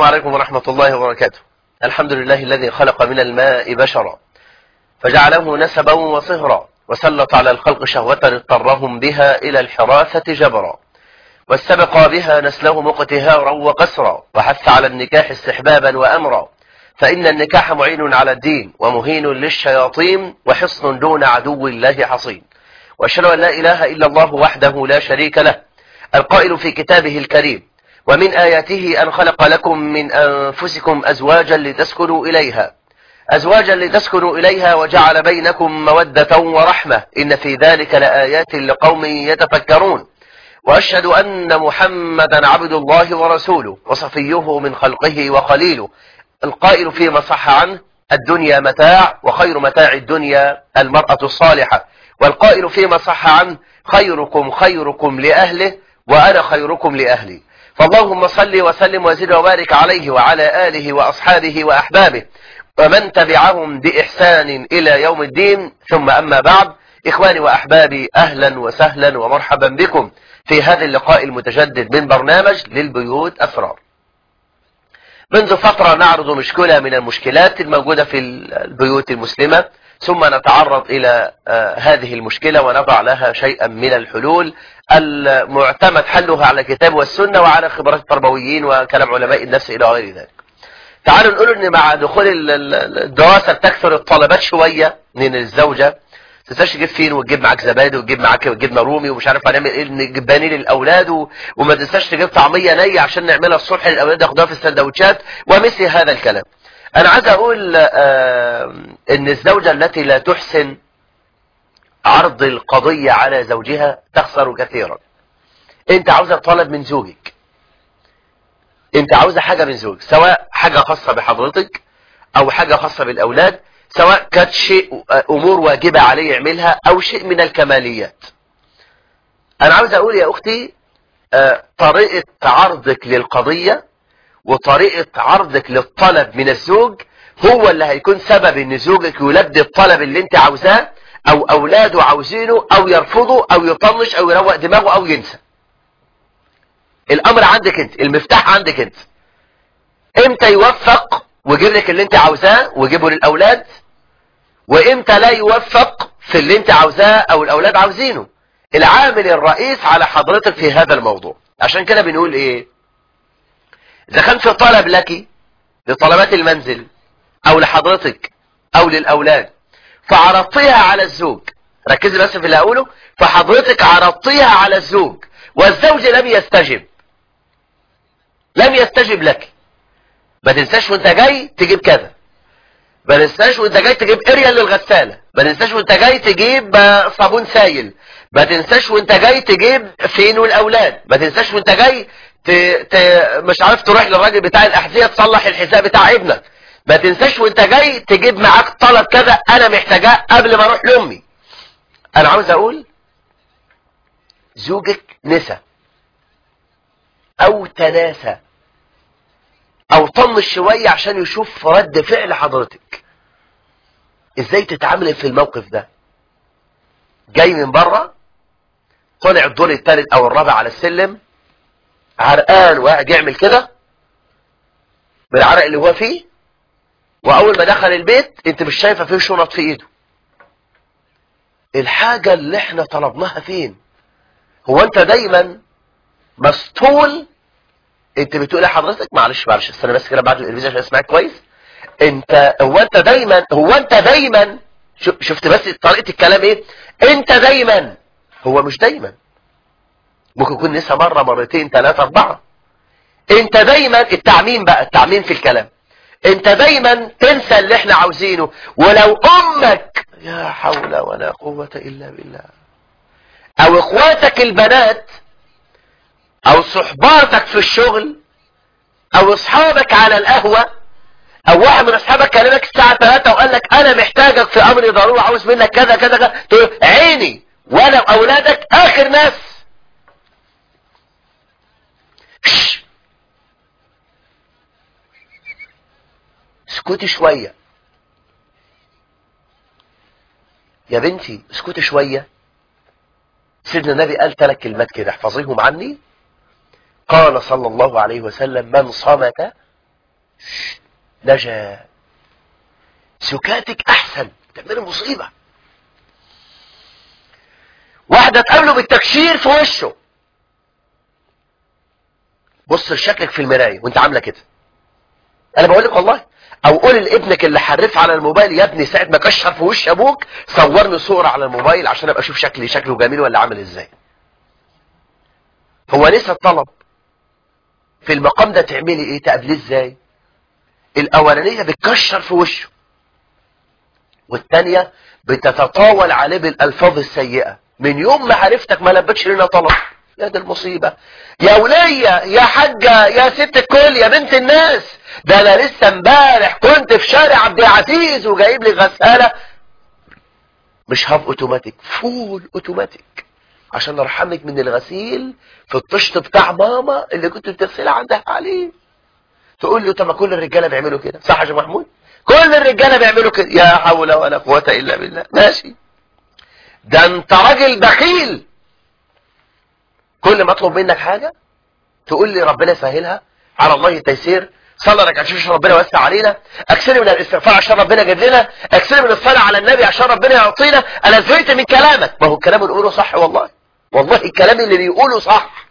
عليكم ورحمة الله وبركاته الحمد لله الذي خلق من الماء بشرا فجعله نسبا وصهرا وسلط على الخلق شهوة اضطرهم بها إلى الحراثة جبرا واستبقى بها نسلهم اقتهارا وقسرا وحث على النكاح استحبابا وأمرا فإن النكاح معين على الدين ومهين للشياطين وحصن دون عدو الله حصين وأشهد أن لا إله إلا الله وحده لا شريك له القائل في كتابه الكريم ومن آياته أن خلق لكم من أنفسكم أزواجا لتسكنوا إليها أزواجا لتسكنوا إليها وجعل بينكم مودة ورحمة إن في ذلك لآيات لقوم يتفكرون وأشهد أن محمدا عبد الله ورسوله وصفيه من خلقه وخليله القائل فيما صح عنه الدنيا متاع وخير متاع الدنيا المرأة الصالحة والقائل فيما صح عنه خيركم خيركم لأهله وأنا خيركم لأهلي فاللهم صل وسلم وزد وبارك عليه وعلى آله وأصحابه وأحبابه ومن تبعهم بإحسان إلى يوم الدين ثم أما بعد إخواني وأحبابي أهلا وسهلا ومرحبا بكم في هذا اللقاء المتجدد من برنامج للبيوت أسرار منذ فترة نعرض مشكلة من المشكلات الموجودة في البيوت المسلمة ثم نتعرض إلى هذه المشكلة ونضع لها شيئا من الحلول المعتمد حلها على الكتاب والسنة وعلى خبرات التربويين وكلام علماء النفس إلى غير ذلك تعالوا نقول ان مع دخول الدراسة تكثر الطلبات شوية من الزوجة تنساش تجيب فين وتجيب معاك زبادي وتجيب معاك جبنه رومي ومش عارف هنعمل ايه نجيباني للاولاد و... وما تنساش تجيب طعميه نيه عشان نعملها الصبح للاولاد ياخدوها في السندوتشات ومثل هذا الكلام انا عايز اقول آه ان الزوجه التي لا تحسن عرض القضيه على زوجها تخسر كثيرا انت عاوزه طلب من زوجك انت عاوزه حاجه من زوجك سواء حاجه خاصه بحضرتك او حاجه خاصه بالاولاد سواء كانت شيء امور واجبة عليه يعملها او شيء من الكماليات انا عاوز اقول يا اختي طريقة عرضك للقضية وطريقة عرضك للطلب من الزوج هو اللي هيكون سبب ان زوجك يلبي الطلب اللي انت عاوزاه او اولاده عاوزينه او يرفضه او يطنش او يروق دماغه او ينسى الامر عندك انت المفتاح عندك انت امتى يوفق ويجيب لك اللي انت عاوزاه ويجيبه للاولاد وامتى لا يوفق في اللي انت عاوزاه او الاولاد عاوزينه العامل الرئيس على حضرتك في هذا الموضوع عشان كده بنقول ايه اذا كان في طلب لك لطلبات المنزل او لحضرتك او للاولاد فعرضتيها على الزوج ركزي بس في اللي هقوله فحضرتك عرضتيها على الزوج والزوج لم يستجب لم يستجب لك ما تنساش وانت جاي تجيب كذا ما تنساش وانت جاي تجيب اريال للغسالة ما تنساش وانت جاي تجيب صابون سايل ما تنساش وانت جاي تجيب فينو الاولاد ما تنساش وانت جاي ت... ت... مش عارف تروح للراجل بتاع الاحذية تصلح الحذاء بتاع ابنك ما تنساش وانت جاي تجيب معاك طلب كذا انا محتاجاه قبل ما اروح لامي انا عاوز اقول زوجك نسى او تناسى او طنش شوية عشان يشوف رد فعل حضرتك ازاي تتعامل في الموقف ده جاي من بره طلع الدور الثالث او الرابع على السلم عرقان وقاعد يعمل كده بالعرق اللي هو فيه واول ما دخل البيت انت مش شايفه فيه شنط في ايده الحاجة اللي احنا طلبناها فين هو انت دايما مسطول انت بتقول يا حضرتك معلش معلش استنى بس كده بعد الانجليزي عشان اسمعك كويس انت هو انت دايما هو انت دايما شفت بس طريقه الكلام ايه انت دايما هو مش دايما ممكن يكون لسه مره مرتين ثلاثه اربعه انت دايما التعميم بقى التعميم في الكلام انت دايما تنسى اللي احنا عاوزينه ولو امك يا حول ولا قوه الا بالله او اخواتك البنات او صحباتك في الشغل او اصحابك على القهوة او واحد من اصحابك كلمك الساعة 3 وقال لك انا محتاجك في امر ضروري عاوز منك كذا كذا كذا تقول عيني وانا واولادك اخر ناس اسكتي شوية يا بنتي اسكتي شوية سيدنا النبي قال ثلاث كلمات كده احفظيهم عني قال صلى الله عليه وسلم من صمت نجا سكاتك احسن تعملي مصيبة واحدة تقابله بالتكشير في وشه بص لشكلك في المراية وانت عاملة كده انا بقول لك والله او قول لابنك اللي حرف على الموبايل يا ابني ساعة ما كشر في وش ابوك صورني صورة على الموبايل عشان ابقى اشوف شكلي شكله جميل ولا عامل ازاي هو لسه الطلب في المقام ده تعملي ايه تقابليه ازاي الاولانية بتكشر في وشه والتانية بتتطاول عليه بالالفاظ السيئة من يوم ما عرفتك ما لبتش لنا طلب يا دي المصيبة يا ولية يا حاجة يا ست الكل يا بنت الناس ده انا لسه امبارح كنت في شارع عبد العزيز وجايب لي غسالة مش هاف اوتوماتيك فول اوتوماتيك عشان ارحمك من الغسيل في الطشت بتاع ماما اللي كنت بتغسلها عندها عليه تقول له طب ما كل الرجاله بيعملوا كده صح يا شيخ محمود كل الرجاله بيعملوا كده يا حول ولا قوه الا بالله ماشي ده انت راجل بخيل كل ما اطلب منك حاجه تقول لي ربنا يسهلها على الله التيسير صلى لك عشان ربنا يوسع علينا اكثر من الاستغفار عشان ربنا يجيب لنا اكثر من الصلاه على النبي عشان ربنا يعطينا انا زهقت من كلامك ما هو الكلام اللي بيقوله صح والله والله الكلام اللي بيقوله صح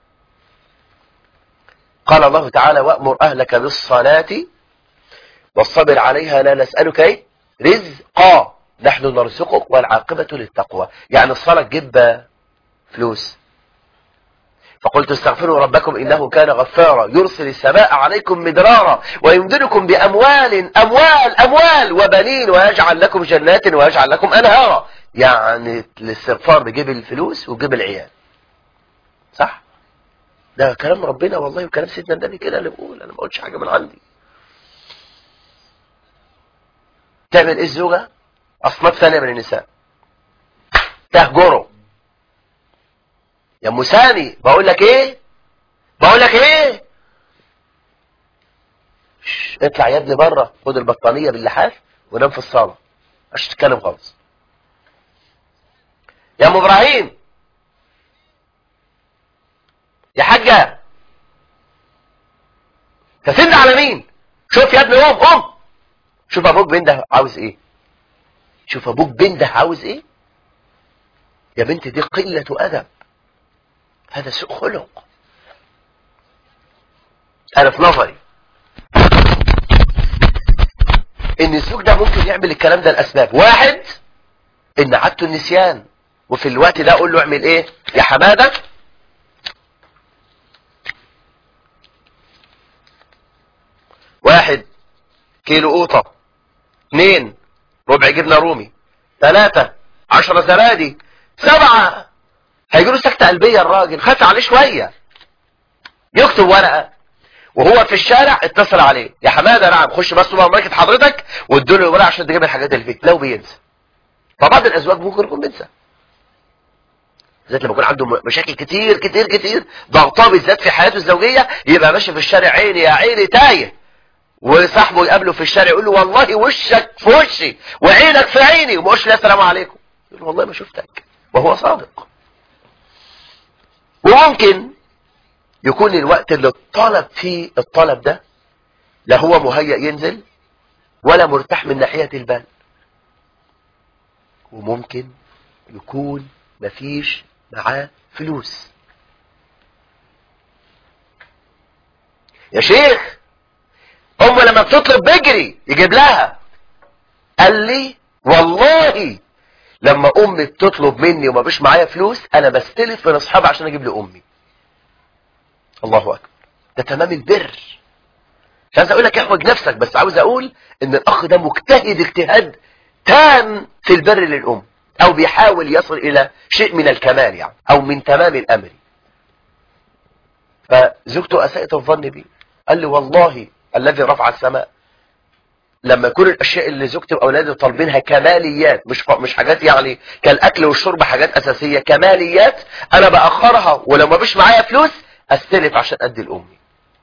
قال الله تعالى وأمر أهلك بالصلاة والصبر عليها لا نسألك ايه رزقا نحن نرزقك والعاقبة للتقوى يعني الصلاة تجيب فلوس فقلت استغفروا ربكم إنه كان غفارا يرسل السماء عليكم مدرارا ويمددكم بأموال أموال أموال وبنين ويجعل لكم جنات ويجعل لكم أنهارا يعني الاستغفار بيجيب الفلوس ويجيب العيال صح ده كلام ربنا والله وكلام سيدنا النبي كده اللي بقول انا ما قلتش حاجه من عندي تعمل ايه الزوجه اصناف ثانيه من النساء تهجره يا ام سامي بقول لك ايه بقول لك ايه شش، اطلع يا ابني بره خد البطانيه باللحاف ونام في الصاله مش تتكلم خالص يا ام ابراهيم يا حاجة تسد على مين شوف يا ابني قوم قوم شوف ابوك بنده عاوز ايه شوف ابوك بنده عاوز ايه يا بنت دي قلة ادب هذا سوء خلق انا في نظري ان الزوج ده ممكن يعمل الكلام ده لاسباب واحد ان عادته النسيان وفي الوقت ده اقول له اعمل ايه يا حماده واحد كيلو قوطة اثنين ربع جبنة رومي ثلاثة عشرة زبادي سبعة هيجيله سكتة قلبية الراجل خاف عليه شوية يكتب ورقة وهو في الشارع اتصل عليه يا حمادة نعم خش بس سوبر ماركت حضرتك وادوله الورقة عشان تجيب الحاجات اللي فيك لو بينسى فبعض الازواج ممكن يكون بينسى بالذات لما يكون عنده مشاكل كتير كتير كتير ضغطاه بالذات في حياته الزوجية يبقى ماشي في الشارع عيني يا عيني تايه وصاحبه يقابله في الشارع يقول له والله وشك في وشي وعينك في عيني وما قولش لا السلام عليكم يقول له والله ما شفتك وهو صادق وممكن يكون الوقت اللي الطلب فيه الطلب ده لا هو مهيأ ينزل ولا مرتاح من ناحية البال وممكن يكون مفيش معاه فلوس يا شيخ أم لما بتطلب بجري يجيب لها قال لي والله لما أمي بتطلب مني وما بيش معايا فلوس أنا بستلف من أصحابي عشان أجيب لأمي الله أكبر ده تمام البر مش عايز أقول لك احوج نفسك بس عاوز أقول إن الأخ ده مجتهد اجتهاد تام في البر للأم أو بيحاول يصل إلى شيء من الكمال يعني أو من تمام الأمر فزوجته أساءت الظن بي قال لي والله الذي رفع السماء لما يكون الاشياء اللي زوجتي واولادي طالبينها كماليات مش مش حاجات يعني كالاكل والشرب حاجات اساسيه كماليات انا باخرها ولو ما فيش معايا فلوس استلف عشان ادي لامي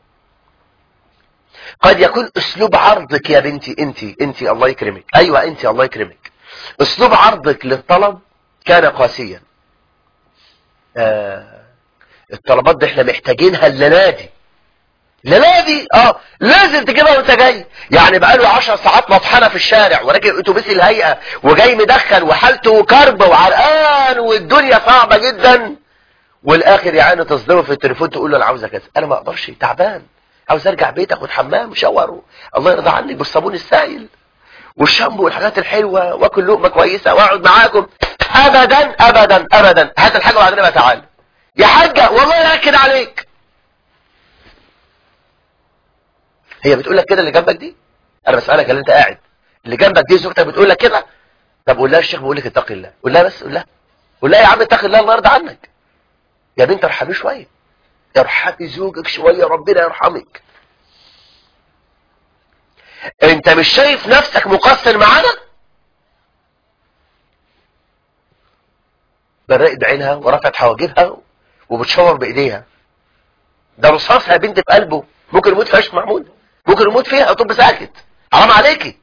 قد يكون اسلوب عرضك يا بنتي انت انت الله يكرمك ايوه انت الله يكرمك اسلوب عرضك للطلب كان قاسيا آه الطلبات دي احنا محتاجينها الليله دي لا دي اه لازم تجيبها وانت جاي يعني بقاله 10 ساعات مطحنه في الشارع وراكب اتوبيس الهيئه وجاي مدخن وحالته كرب وعرقان والدنيا صعبه جدا والاخر يا عيني تصدمه في التليفون تقول له انا عاوز كذا انا ما اقدرش تعبان عاوز ارجع بيت اخد حمام شاور الله يرضى عنك بالصابون السائل والشامبو والحاجات الحلوه واكل لقمه كويسه واقعد معاكم ابدا ابدا ابدا هات الحاجه وبعدين بقى تعالى يا حاجه والله ياكد عليك هي بتقول لك كده اللي جنبك دي انا بسالك اللي انت قاعد اللي جنبك دي زوجتك بتقول لك كده طب قول لها الشيخ بيقول لك اتقي الله قول لها بس قول لها قول لها يا عم اتقي الله الله يرضى عنك يا بنت ارحمي شويه ارحمي زوجك شويه ربنا يرحمك انت مش شايف نفسك مقصر معانا برقت بعينها ورفعت حواجبها وبتشاور بايديها ده رصاصها يا بنت في قلبه ممكن يموت فيها محمود ممكن يموت فيها طب ساكت حرام عليكي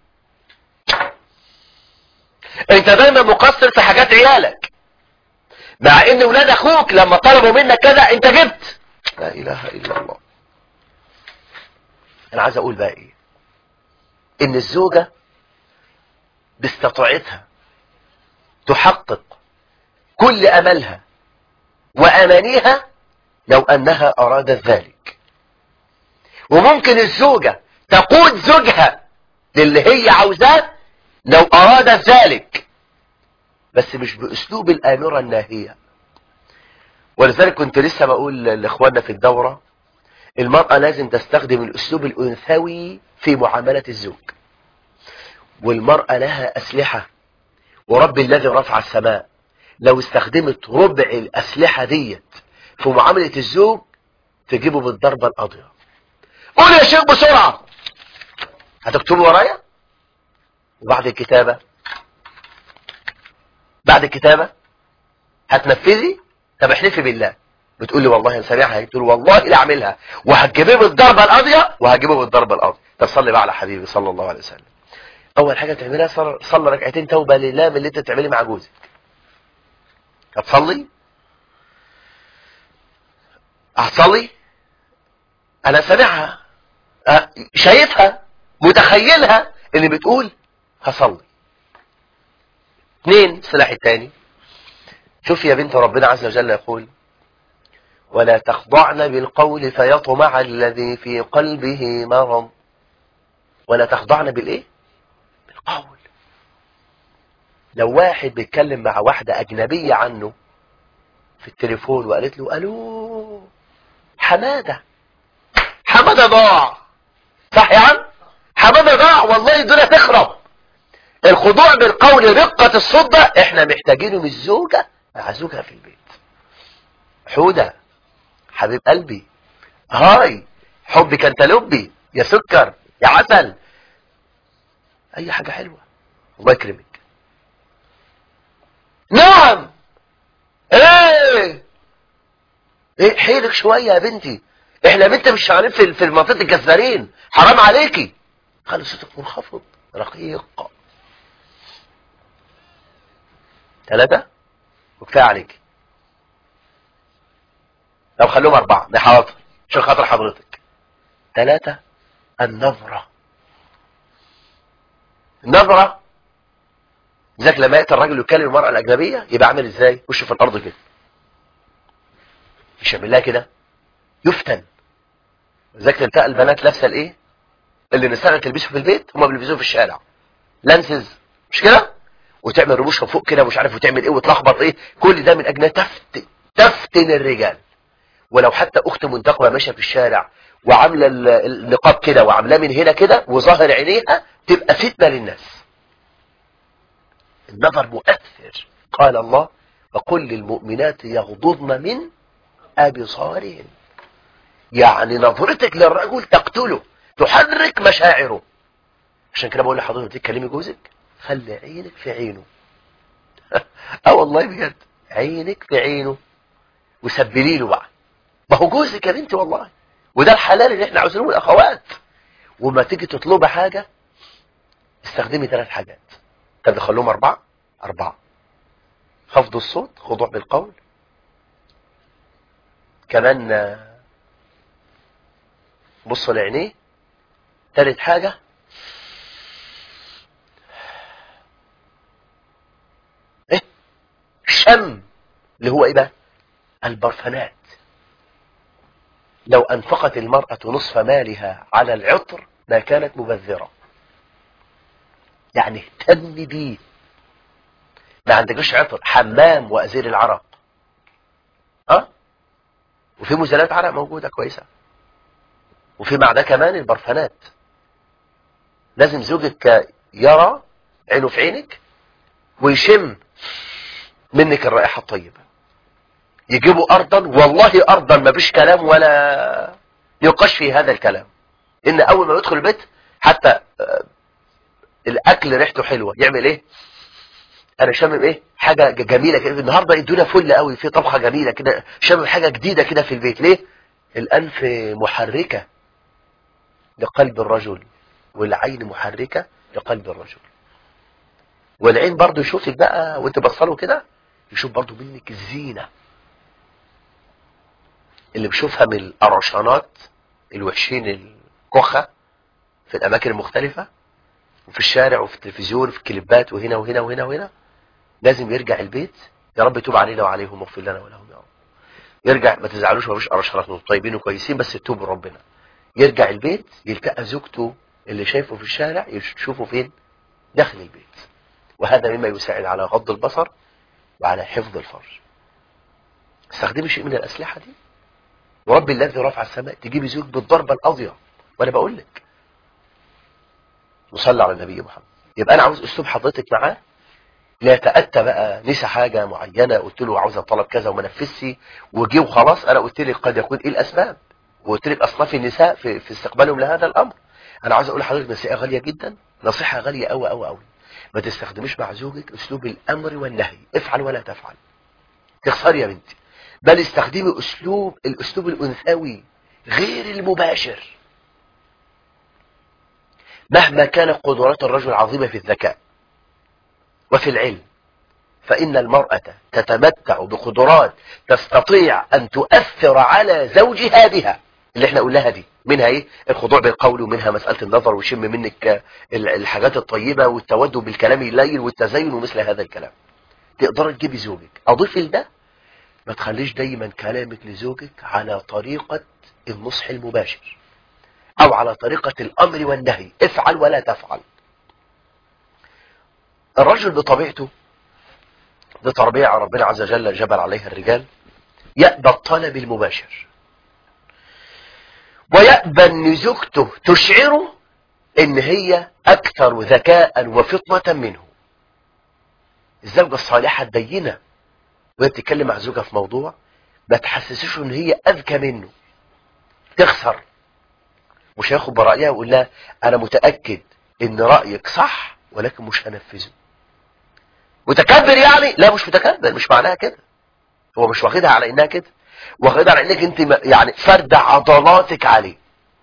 انت دايما مقصر في حاجات عيالك مع ان ولاد اخوك لما طلبوا منك كذا انت جبت لا اله الا الله انا عايز اقول بقى ايه ان الزوجة باستطاعتها تحقق كل املها وامانيها لو انها ارادت ذلك وممكن الزوجة تقود زوجها للي هي عاوزاه لو ارادت ذلك بس مش باسلوب الامرة الناهية ولذلك كنت لسه بقول لاخواننا في الدورة المرأة لازم تستخدم الاسلوب الانثوي في معاملة الزوج والمرأة لها اسلحة ورب الذي رفع السماء لو استخدمت ربع الاسلحة ديت في معاملة الزوج تجيبه بالضربة القاضية قول يا شيخ بسرعة هتكتبوا ورايا وبعد الكتابة بعد الكتابة هتنفذي طب احلفي بالله بتقول لي والله هنسامعها قلت له والله لا اعملها وهتجيبيه بالضربة القاضية وهجيبه بالضربة القاضية طب صلي بقى على حبيبي صلى الله عليه وسلم اول حاجة تعملها صلي, صلي ركعتين توبة لله من اللي انت بتعمليه مع جوزك هتصلي هتصلي انا سامعها أه شايفها متخيلها اللي بتقول هصلي اثنين السلاح الثاني شوف يا بنت ربنا عز وجل يقول ولا تخضعن بالقول فيطمع الذي في قلبه مرض ولا تخضعن بالايه بالقول لو واحد بيتكلم مع واحدة اجنبية عنه في التليفون وقالت له الو حمادة حمادة ضاع صح يا عم حمادة ضاع والله الدنيا تخرب الخضوع بالقول رقة الصدى احنا محتاجينه من الزوجة مع زوجها في البيت حودة حبيب قلبي هاي حبك انت لبي يا سكر يا عسل اي حاجة حلوة الله يكرمك نعم ايه ايه حيلك شوية يا بنتي احنا بنت مش شغالين في في منطقة الجزارين حرام عليكي خلي صوتك منخفض رقيق ثلاثة وكفاية عليك لو خلوهم أربعة ده حاضر عشان خاطر حضرتك ثلاثة النظرة النظرة ذاك لما يأتي الراجل يكلم المرأة الأجنبية يبقى عامل ازاي وشه في الأرض كده مش يعمل لها كده يفتن ذاك تلتقى البنات لابسه الايه اللي نساء تلبسه في البيت هما بيلبسوه في الشارع لانسز مش كده وتعمل رموشها فوق كده مش عارف وتعمل ايه وتلخبط ايه كل ده من اجل تفت تفتن الرجال ولو حتى اخت منتقبه ماشيه في الشارع وعامله النقاب كده وعاملاه من هنا كده وظاهر عينيها تبقى فتنه للناس النظر مؤثر قال الله وقل للمؤمنات يغضضن من ابصارهن يعني نظرتك للرجل تقتله تحرك مشاعره عشان كده بقول لحضرتك تكلمي جوزك خلي عينك في عينه اه والله بجد عينك في عينه وسبلي له بقى ما هو جوزك يا بنتي والله وده الحلال اللي احنا عاوزينه الاخوات وما تيجي تطلبي حاجه استخدمي ثلاث حاجات طب نخليهم اربعه اربعه خفض الصوت خضوع بالقول كمان بص لعينيه تالت حاجة ايه شم اللي هو ايه بقى البرفانات لو انفقت المرأة نصف مالها على العطر ما كانت مبذرة يعني اهتم بيه ما عندكش عطر حمام وازير العرق اه وفي مزيلات عرق موجودة كويسة وفي مع ده كمان البرفانات لازم زوجك يرى عينه في عينك ويشم منك الرائحة الطيبة يجيبوا أرضا والله أرضا ما فيش كلام ولا يقش في هذا الكلام إن أول ما يدخل البيت حتى الأكل ريحته حلوة يعمل إيه أنا شامم إيه حاجة جميلة كده النهاردة الدنيا فل قوي في طبخة جميلة كده شامم حاجة جديدة كده في البيت ليه الأنف محركة لقلب الرجل والعين محركة لقلب الرجل والعين برضو يشوفك بقى وانت بصله كده يشوف برضو منك الزينة اللي بشوفها من القرشانات الوحشين الكخة في الأماكن المختلفة وفي الشارع وفي التلفزيون وفي الكليبات وهنا وهنا وهنا وهنا لازم يرجع البيت يا رب يتوب علينا وعليهم واغفر لنا ولهم يا رب يرجع ما تزعلوش ما فيش قرشانات طيبين وكويسين بس يتوبوا ربنا يرجع البيت يلتقى زوجته اللي شايفه في الشارع يشوفه فين داخل البيت وهذا مما يساعد على غض البصر وعلى حفظ الفرج استخدمي شيء من الأسلحة دي ورب الذي رفع السماء تجيبي زوج بالضربة القاضية وانا بقول لك وصلى على النبي محمد يبقى انا عاوز اسلوب حضرتك معاه لا يتأتى بقى نسى حاجة معينة قلت له عاوز طلب كذا وما نفذش وجي وخلاص انا قلت لك قد يكون ايه الاسباب وقلت لك اصناف النساء في, في استقبالهم لهذا الامر انا عاوز اقول لحضرتك نصيحه غاليه جدا نصيحه غاليه قوي قوي قوي ما تستخدميش مع زوجك اسلوب الامر والنهي افعل ولا تفعل تخسر يا بنتي بل استخدمي اسلوب الاسلوب الانثوي غير المباشر مهما كانت قدرات الرجل عظيمة في الذكاء وفي العلم فإن المرأة تتمتع بقدرات تستطيع أن تؤثر على زوجها بها اللي احنا قلناها دي منها ايه الخضوع بالقول ومنها مسألة النظر ويشم منك الحاجات الطيبة والتودد بالكلام الليل والتزين ومثل هذا الكلام تقدر تجيبي زوجك اضيف لده ما تخليش دايما كلامك لزوجك على طريقة النصح المباشر او على طريقة الامر والنهي افعل ولا تفعل الرجل بطبيعته بطبيعة ربنا عز وجل جبل عليها الرجال يأبى الطلب المباشر ويأبى ان زوجته تشعره ان هي اكثر ذكاء وفطنة منه الزوجة الصالحة الدينة وهي بتتكلم مع زوجها في موضوع ما تحسسوش ان هي اذكى منه تخسر مش هياخد برأيها ويقول لها انا متأكد ان رأيك صح ولكن مش هنفذه متكبر يعني لا مش متكبر مش معناها كده هو مش واخدها على انها كده واخدها على انك انت يعني فرد عضلاتك عليه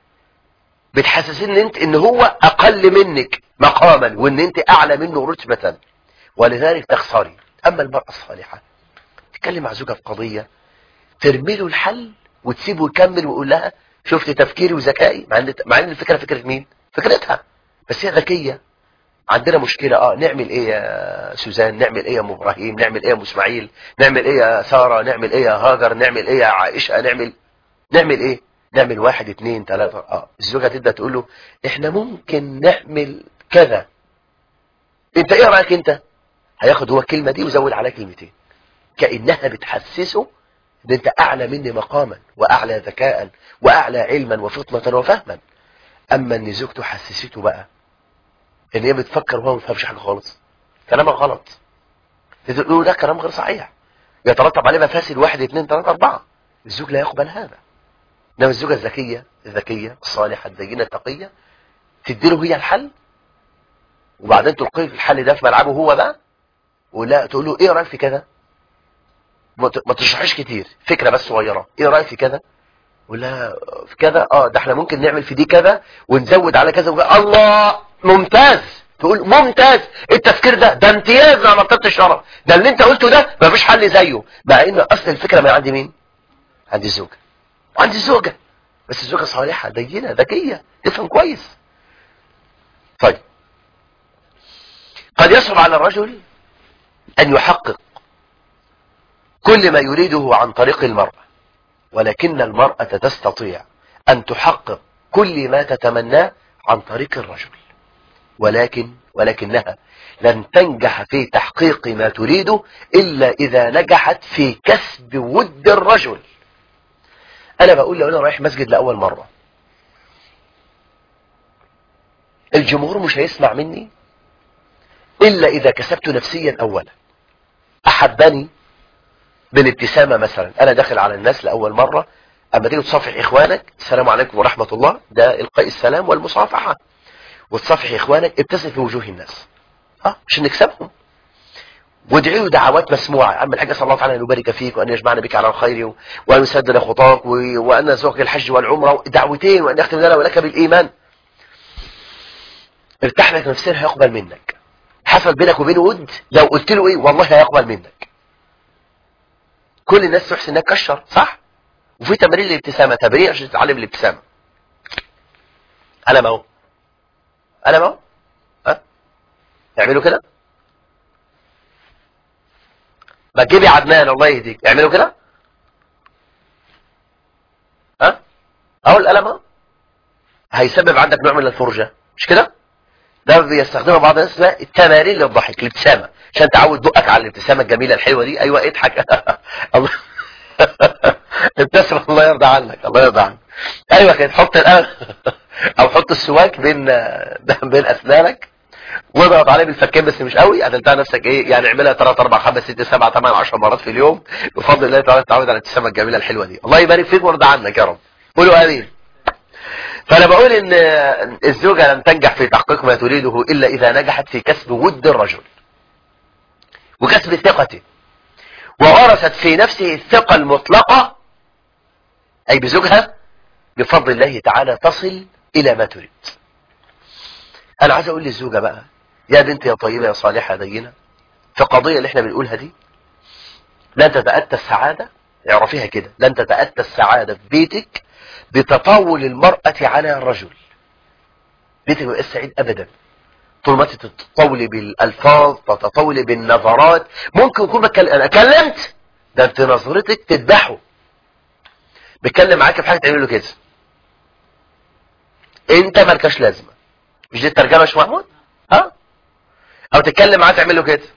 بتحسسين ان انت ان هو اقل منك مقاما وان انت اعلى منه رتبة ولذلك تخسري اما المرأة الصالحة تتكلم مع زوجها في قضية ترمي له الحل وتسيبه يكمل ويقول لها شفت تفكيري وذكائي مع ان مع ان الفكره فكره مين فكرتها بس هي ذكيه عندنا مشكله اه نعمل ايه يا سوزان نعمل ايه يا ام ابراهيم نعمل ايه يا ام اسماعيل نعمل ايه يا ساره نعمل ايه يا هاجر نعمل ايه يا عائشه نعمل نعمل ايه نعمل واحد اتنين تلاته اه الزوجه تبدا تقول له احنا ممكن نعمل كذا انت ايه رايك انت هياخد هو الكلمه دي ويزود عليها كلمتين كانها بتحسسه ان انت اعلى مني مقاما واعلى ذكاء واعلى علما وفطنة وفهما اما ان زوجته حسسته بقى ان هي بتفكر وهو ما بيفهمش حاجه خالص كلامها غلط تقول ده كلام غير صحيح يترتب عليه مفاسد واحد اثنين ثلاثة أربعة الزوج لا يقبل هذا إنما الزوجة الذكية الذكية الصالحة الدينة التقية تديله هي الحل وبعدين تلقيه الحل ده في ملعبه هو بقى ولا تقول له ايه رأيك في كذا ما تشرحش كتير فكرة بس صغيرة ايه رأيك في كذا ولا في كذا اه ده احنا ممكن نعمل في دي كذا ونزود على كذا وكذا الله ممتاز تقول ممتاز التفكير ده ده امتياز على مرتبة الشرف ده اللي انت قلته ده ما فيش حل زيه مع ان اصل الفكرة من عند مين عند الزوجة عند الزوجة بس الزوجة صالحة دينة ذكية تفهم كويس طيب قد يصعب على الرجل أن يحقق كل ما يريده عن طريق المرأة ولكن المرأة تستطيع أن تحقق كل ما تتمناه عن طريق الرجل ولكن ولكنها لن تنجح في تحقيق ما تريده إلا إذا نجحت في كسب ود الرجل أنا بقول لو أنا رايح مسجد لأول مرة الجمهور مش هيسمع مني إلا إذا كسبت نفسيا أولا أحبني بالابتسامة مثلا أنا داخل على الناس لأول مرة أما تيجي تصافح إخوانك السلام عليكم ورحمة الله ده إلقاء السلام والمصافحة وتصافح إخوانك ابتسم في وجوه الناس ها عشان نكسبهم وادعي له دعوات مسموعة عم الحاج صلى الله تعالى أن يبارك فيك وأن يجمعنا بك على الخير وأن يسدد خطاك وأن يرزقك الحج والعمرة دعوتين وأن يختم لنا ولك بالإيمان ارتاح لك نفسيا هيقبل منك حصل بينك وبينه ود لو قلت له ايه والله هيقبل منك كل الناس تحسن انك كشر صح وفي تمرين الابتسامه تمرين عشان تتعلم الابتسامه انا ما هو انا ما هو ها اعملوا كده ما تجيبي عدنان الله يهديك اعملوا كده ها اهو القلم اهو هيسبب عندك نوع من الفرجه مش كده ده بيستخدمها بعض الناس اسمها التمارين للضحك الابتسامه عشان تعود بقك على الابتسامه الجميله الحلوه دي ايوه اضحك الله ابتسم الله يرضى عنك الله يرضى عنك ايوه كده حط القلم او حط السواك بين بين اسنانك واضغط عليه بالفكين بس مش قوي هتلتقى نفسك ايه يعني اعملها 3 4 5 6 7 8 10 مرات في اليوم بفضل الله تعالى تعود على الابتسامه الجميله الحلوه دي الله يبارك فيك ويرضى عنك يا رب قولوا امين فانا بقول ان الزوجة لن تنجح في تحقيق ما تريده الا اذا نجحت في كسب ود الرجل وكسب ثقته وغرست في نفسه الثقة المطلقة اي بزوجها بفضل الله تعالى تصل الى ما تريد انا عايز اقول للزوجة بقى يا بنت يا طيبة يا صالحة دينة في القضية اللي احنا بنقولها دي لن تتأتى السعادة اعرفيها كده لن تتأتى السعادة في بيتك بتطاول المرأة على الرجل بيتك ما سعيد ابدا طول ما تتطولي بالالفاظ تتطولي بالنظرات ممكن يكون بتكلم انا كلمت ده انت نظرتك تذبحه بيتكلم معاك في حاجه تعمل له كده انت مالكش لازمه مش دي الترجمه مش محمود ها او تتكلم معاه تعمل له كده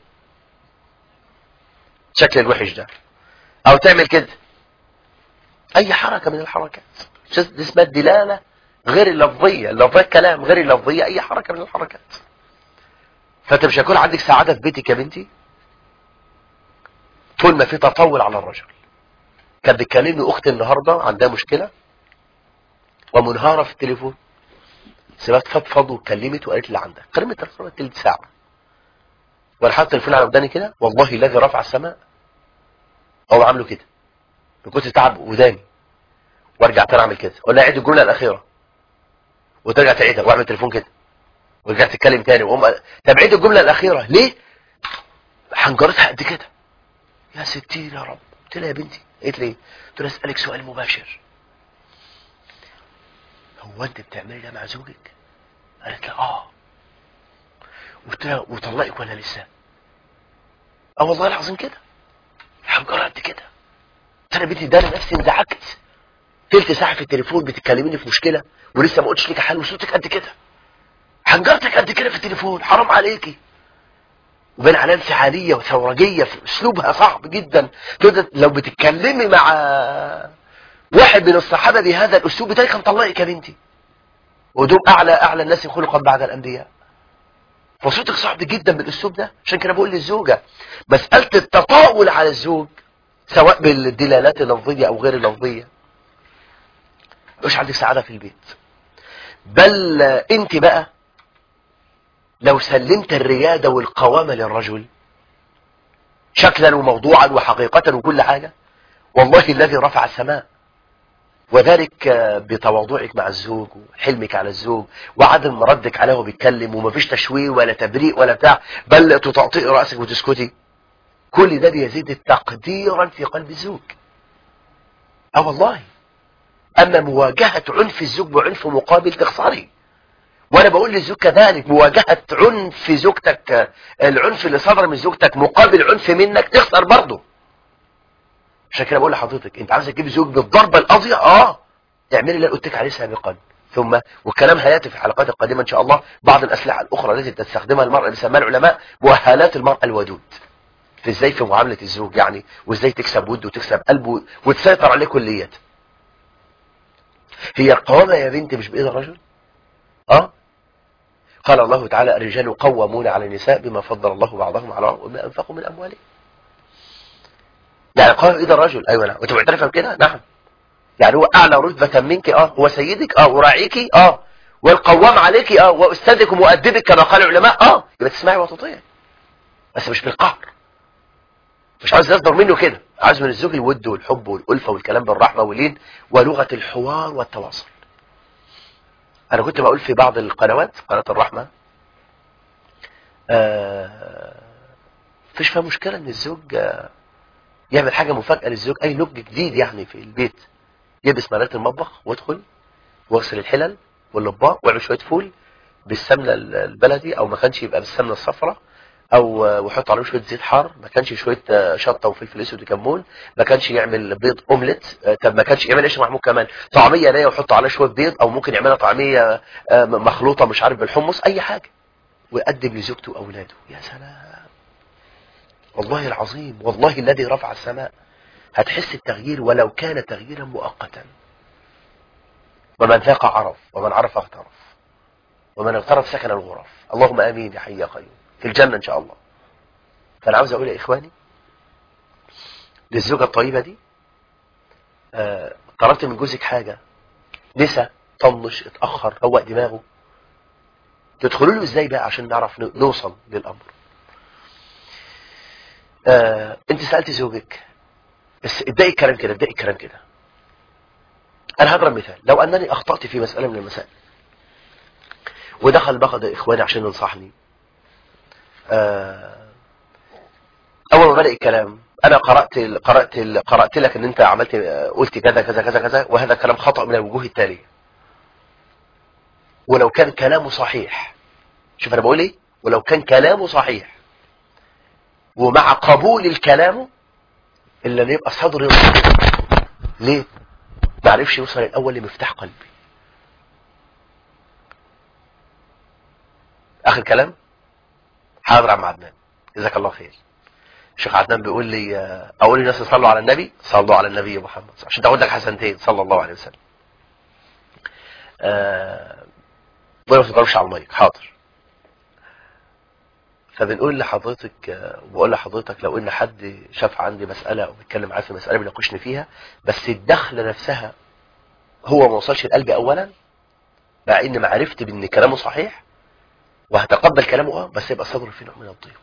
شكل الوحش ده او تعمل كده اي حركه من الحركات دي اسمها الدلاله غير اللفظيه اللفظيه كلام غير اللفظيه اي حركه من الحركات فانت مش هيكون عندك سعاده في بيتك يا بنتي طول ما في تطول على الرجل كانت بتكلمني اختي النهارده عندها مشكله ومنهاره في التليفون سمعت فضفض واتكلمت وقالت اللي عندها كلمت التليفون تلت ساعه وانا حاطط التليفون على وداني كده والله الذي رفع السماء هو عامله كده كنت تعب وداني وارجع تاني اعمل كده ولا اعيد الجمله الاخيره وترجع تعيدها واعمل تليفون كده ورجع تتكلم تاني وقوم طب عيد الجمله الاخيره ليه حنجرتها قد كده يا ستين يا رب قلت لها يا بنتي قالت لي قلت لها اسالك سؤال مباشر هو انت بتعملي ده مع زوجك قالت لي اه قلت لها وطلقك ولا لسه اه والله العظيم كده حنجره قد كده قلت لها بنتي ده انا نفسي انزعجت تلت ساعه في التليفون بتتكلميني في مشكله ولسه ما قلتش ليك حل وصوتك قد كده حنجرتك قد كده في التليفون حرام عليكي وبين عليها انفعاليه وثورجيه في اسلوبها صعب جدا تقدر لو بتتكلمي مع واحد من الصحابه بهذا الاسلوب بتاعي كان طلقك يا بنتي ودول اعلى اعلى الناس خلقا بعد الانبياء فصوتك صعب جدا بالاسلوب ده عشان كده بقول للزوجه مساله التطاول على الزوج سواء بالدلالات اللفظيه او غير اللفظيه مش عندك سعاده في البيت بل انت بقى لو سلمت الريادة والقوامة للرجل شكلا وموضوعا وحقيقة وكل حاجة والله الذي رفع السماء وذلك بتواضعك مع الزوج وحلمك على الزوج وعدم ردك عليه وبيتكلم ومفيش تشويه ولا تبريء ولا بتاع بل تطأطئ رأسك وتسكتي كل ده بيزيد تقديرا في قلب الزوج اه والله اما مواجهة عنف الزوج بعنف مقابل تخسري وانا بقول للزوج كذلك مواجهة عنف زوجتك العنف اللي صدر من زوجتك مقابل عنف منك تخسر برضه عشان كده بقول لحضرتك انت عاوز تجيب زوج بالضربة القاضية اه اعملي اللي قلت لك عليه سابقا ثم والكلام هياتي في الحلقات القادمة ان شاء الله بعض الاسلحة الاخرى التي تستخدمها المرأة بيسميها العلماء مؤهلات المرأة الودود في ازاي في معاملة الزوج يعني وازاي تكسب وده وتكسب قلبه وتسيطر عليه كليا هي القوامة يا بنتي مش بإيد الرجل اه قال الله تعالى الرجال قوامون على النساء بما فضل الله بعضهم على بعض وما انفقوا من اموالهم يعني قوام ايد الرجل ايوه نعم وانت معترفه بكده نعم يعني هو اعلى رتبة منك اه هو سيدك اه وراعيك اه والقوام عليك اه واستاذك ومؤدبك كما قال العلماء اه يبقى تسمعي وتطيعي بس مش بالقهر مش عاوز يصدر منه كده عاوز من الزوج الود والحب والألفة والكلام بالرحمة واللين ولغة الحوار والتواصل انا كنت بقول في بعض القنوات قناة الرحمة آه فيش فيها مشكلة ان الزوج آه يعمل حاجة مفاجأة للزوج اي نضج جديد يعني في البيت يلبس ملابس المطبخ وادخل واغسل الحلل والاطباق واعمل شوية فول بالسمنة البلدي او ما كانش يبقى بالسمنة الصفراء او وحط عليه شويه زيت حار ما كانش شويه شطه وفلفل اسود وكمون ما كانش يعمل بيض اومليت طب ما كانش يعمل ايش محمود كمان طعميه نيه ويحط عليها شويه بيض او ممكن يعملها طعميه مخلوطه مش عارف بالحمص اي حاجه ويقدم لزوجته واولاده يا سلام والله العظيم والله الذي رفع السماء هتحس التغيير ولو كان تغييرا مؤقتا ومن ذاق عرف ومن عرف اغترف ومن اغترف سكن الغرف اللهم امين يا حي يا قيوم في الجنة ان شاء الله فانا عاوز اقول يا اخواني للزوجة الطيبة دي آه طلبت من جوزك حاجة نسى طنش اتأخر روق دماغه تدخلوا له ازاي بقى عشان نعرف نوصل للامر آه انت سألت زوجك بس ابدأي الكلام كده ابدأي الكلام كده انا هضرب مثال لو انني اخطأت في مسألة من المسائل ودخل بقى اخواني عشان ينصحني اول ما بدأ الكلام انا قرأت قرأت قرأت لك ان انت عملت قلت كذا كذا كذا كذا وهذا كلام خطأ من الوجوه التالية ولو كان كلامه صحيح شوف انا بقول ايه ولو كان كلامه صحيح ومع قبول الكلام الا ان يبقى صدري ليه ما عرفش يوصل الاول لمفتاح قلبي اخر كلام حاضر عم عدنان جزاك الله خير الشيخ عدنان بيقول لي اقول للناس صلوا على النبي صلوا على النبي محمد عشان تاخد لك حسنتين صلى الله عليه وسلم آه ما تضربش على المايك حاضر فبنقول لحضرتك وبقول لحضرتك لو ان حد شاف عندي مسألة او بيتكلم معايا في مسألة بيناقشني فيها بس الدخلة نفسها هو ما وصلش لقلبي اولا مع ان معرفتي بان كلامه صحيح وهتقبل كلامه اه بس يبقى صدره في نوع من الضيق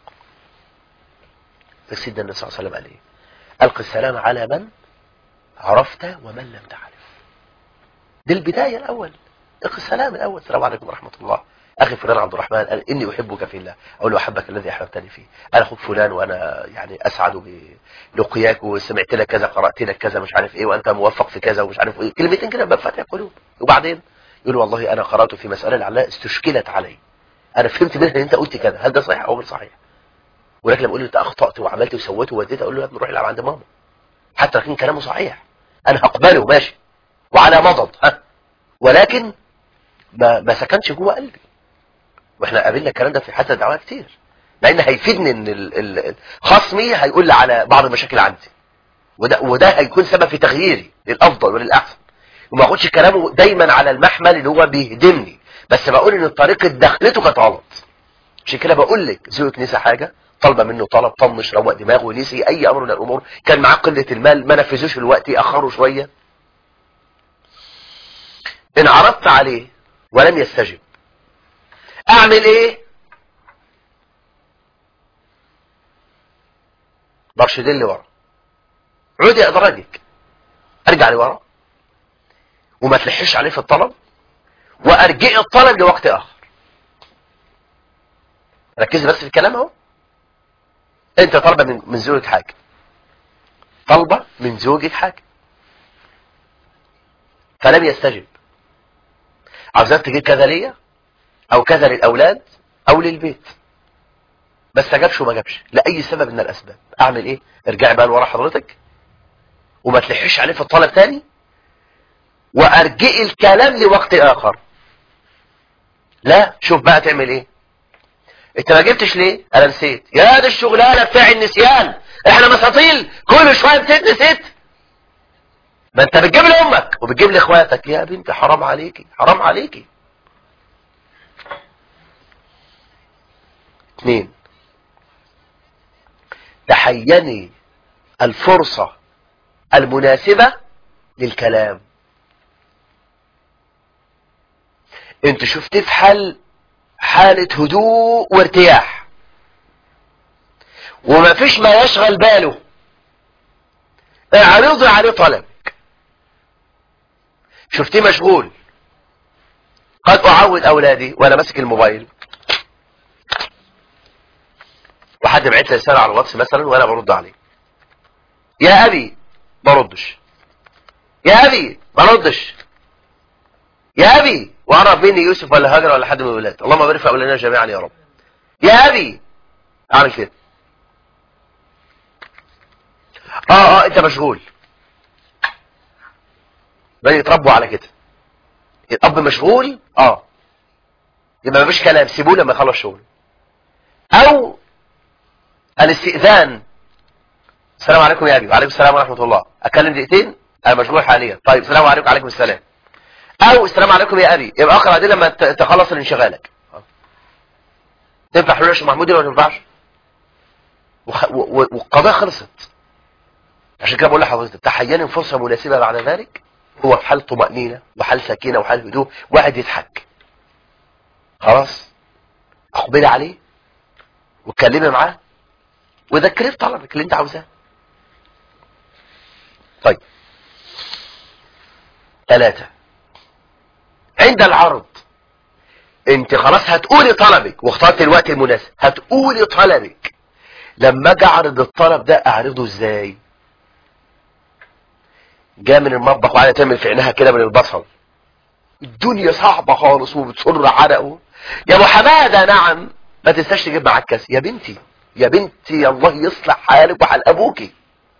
فسيدنا النبي صلى الله عليه وسلم قال ايه القي السلام على من عرفت ومن لم تعرف دي البداية الاول القي السلام الاول السلام عليكم ورحمة الله اخي فلان عبد الرحمن قال اني احبك في الله اقول له احبك الذي احببتني فيه انا اخوك فلان وانا يعني اسعد بلقياك وسمعت لك كذا قرات لك كذا مش عارف ايه وانت موفق في كذا ومش عارف ايه كلمتين كده بفتح القلوب وبعدين يقول والله انا قرات في مساله لعلها استشكلت علي انا فهمت منها ان انت قلت كذا هل ده صحيح او غير صحيح ولكن لما اقول له انت اخطات وعملت وسويت ووديت اقول له يا ابني روح العب عند ماما حتى لكن كلامه صحيح انا هقبله ماشي وعلى مضض ها ولكن ما ما سكنش جوه قلبي واحنا قابلنا الكلام ده في حتى الدعوه كتير لان هيفيدني ان ال- ال- خصمي هيقول لي على بعض المشاكل عندي وده وده هيكون سبب في تغييري للافضل وللاحسن وما اخدش كلامه دايما على المحمل اللي هو بيهدمني بس بقول ان طريقه دخلته كانت غلط عشان كده بقول لك زوجك نسى حاجه طالبه منه طلب طنش روق دماغه نسي اي امر من الامور كان معاه قله المال ما نفذوش الوقت اخره شويه ان عرضت عليه ولم يستجب اعمل ايه برشدين لورا عودي ادراجك ارجع لورا وما تلحش عليه في الطلب وارجئ الطلب لوقت اخر ركز بس في الكلام اهو انت طالبه من من زوجك حاجه طالبه من زوجك حاجه فلم يستجب عاوزات تجيب كذا ليا او كذا للاولاد او للبيت ما استجابش وما جابش لاي سبب من الاسباب اعمل ايه ارجعي بقى لورا حضرتك وما تلحش عليه في الطلب تاني وارجئي الكلام لوقت اخر لا شوف بقى تعمل ايه انت ما جبتش ليه انا نسيت يا ده الشغلانه بتاع النسيان احنا مساطيل كل شويه نسيت نسيت ما انت بتجيب لامك وبتجيب لاخواتك يا بنتي حرام عليكي حرام عليكي اثنين تحيني الفرصة المناسبة للكلام انت شفت في حل حالة هدوء وارتياح وما فيش ما يشغل باله اعرضي عليه طلبك شفتيه مشغول قد اعود اولادي وانا ماسك الموبايل وحد بعت لي رساله على الواتس مثلا وانا برد عليه يا ابي بردش يا ابي بردش يا ابي واعرف مني يوسف ولا هاجر ولا حد من الولاد اللهم بارك في اولادنا جميعا يا رب يا ابي اعمل كده اه اه انت مشغول بني يتربوا على كده الاب مشغول اه يبقى مفيش كلام سيبوه لما يخلص شغله او الاستئذان السلام عليكم يا ابي وعليكم السلام ورحمه الله اكلم دقيقتين انا مشغول حاليا طيب السلام عليكم وعليكم السلام او السلام عليكم يا ابي يبقى اقرا دي لما ت- تخلص انشغالك تنفع حلول يا شيخ محمود ولا ما تنفعش وخ- و- و- والقضيه خلصت عشان كده بقول لحضرتك تحياني فرصه مناسبه بعد ذلك هو في حال طمأنينة وحال سكينة وحال هدوء واحد يضحك خلاص اقبلي عليه واتكلمي معاه وذكريه بطلبك اللي انت عاوزاه طيب ثلاثة عند العرض انت خلاص هتقولي طلبك واخترت الوقت المناسب هتقولي طلبك لما اجي اعرض الطلب ده اعرضه ازاي جاء من المطبخ وقاعده تعمل في عينها كده من البصل الدنيا صعبة خالص وبتصر عرقه يا ابو حمادة نعم ما تنساش تجيب معاك كاس يا بنتي يا بنتي الله يصلح حالك وحال ابوكي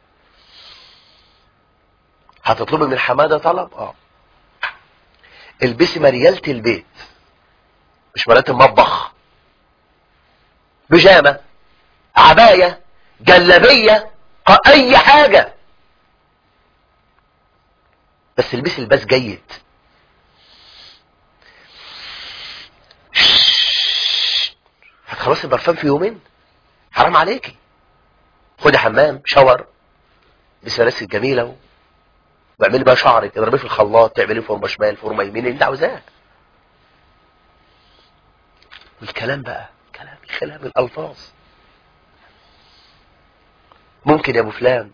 هتطلبي من حمادة طلب اه البسي مريالة البيت مش مريالة المطبخ بيجامة عباية جلابية ق- اي حاجة بس البسي الباس جيد هتخلصي البرفان في يومين حرام عليكي خدي حمام شاور بسلاسل جميلة و... واعملي بقى شعرك اضربيه في الخلاط تعمليه فورمه شمال فورمه يمين اللي انت عاوزاه والكلام بقى كلام الكلام الالفاظ ممكن يا ابو فلان